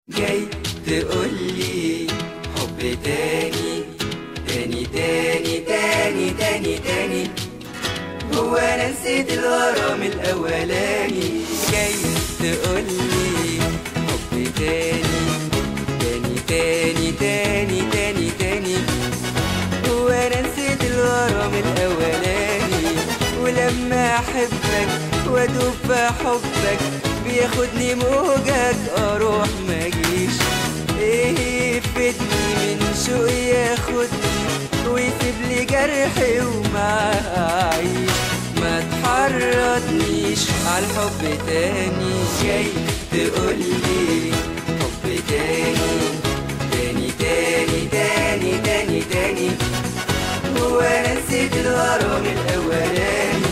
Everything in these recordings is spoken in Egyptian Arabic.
جاي تقولي حب تاني تاني تاني تاني تاني تاني هو انا نسيت الغرام الاولاني جاي تقولي حب تاني تاني تاني تاني تاني تاني هو انا نسيت الغرام الاولاني ولما احبك وادوب في حبك بياخدني موجك اروح ما اجيش ايه يفيدني من شوق ياخدني ويسيب لي جرحي ومعاه اعيش ما تحرضنيش على الحب تاني جاي تقولي حب تاني تاني تاني تاني تاني تاني هو انا نسيت الغرام الاولاني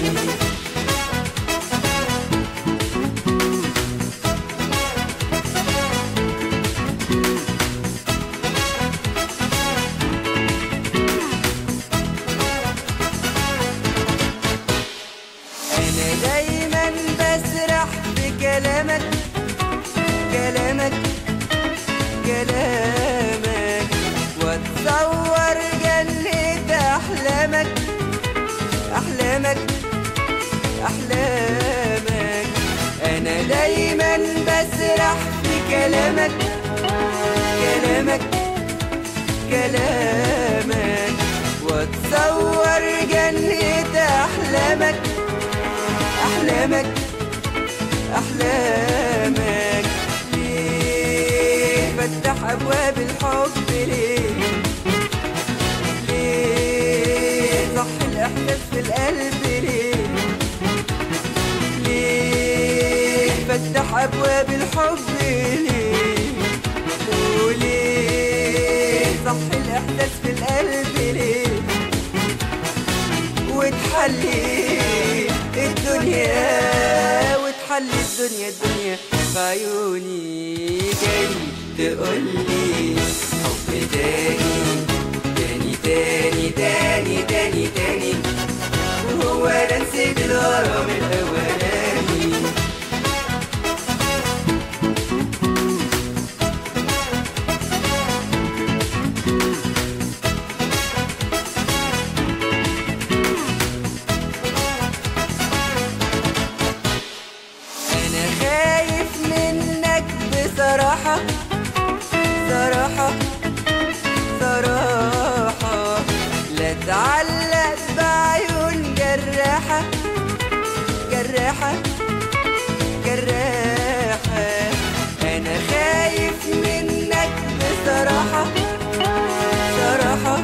انا دايما بسرح بكلامك كلامك كلامك واتصور جنة احلامك احلامك احلامك انا دايما بسرح بكلامك كلامك كلامك واتصور جنة احلامك احلامك احلامك ليه فتح ابواب الحب ليه ليه صح الاحساس في القلب ليه ليه فتح ابواب الحب ليه وليه صح الاحساس في القلب ليه وتحلي الدنيا وتحلي الدنيا الدنيا في عيوني جاي تقولي حب تاني تاني تاني تاني تاني تاني وهو انا نسيت الغرام الاولاني انا خايف منك بصراحة صراحة صراحة لا تعلق بعيون جراحة جراحة جراحة انا خايف منك بصراحة صراحة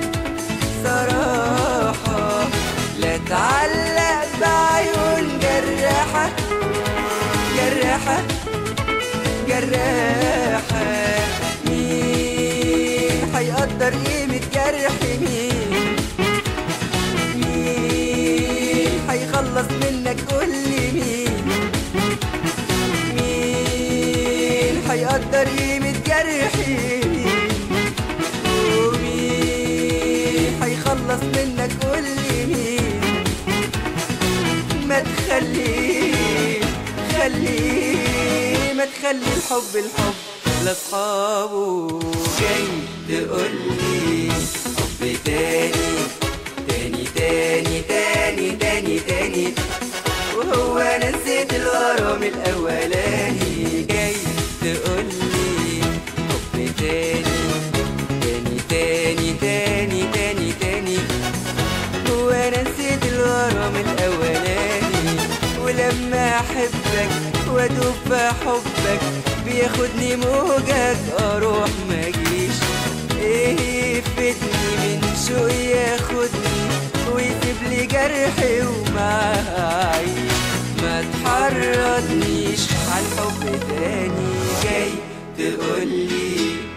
صراحة لا تعلق بعيون جراحة جراحة جراحة مين هيقدر قيمة جرح مين مين هيخلص منك كل مين مين هيقدر قيمة جرح مين ومين هيخلص منك كل مين ما تخليه خليه ما تخلي الحب الحب لاصحابه جاي تقولي حب تاني تاني تاني تاني تاني تاني وهو انا نسيت الغرام الاولاني جاي تقولي حب تاني تاني تاني تاني تاني تاني هو انا نسيت الغرام الاولاني ولما احبك وادوب في حبك بياخدني موجك اروح ما اجيش ايه يفيدني من شوق ياخدني ويسيب لي جرحي ومعاه اعيش ما تحرضنيش على الحب تاني جاي تقولي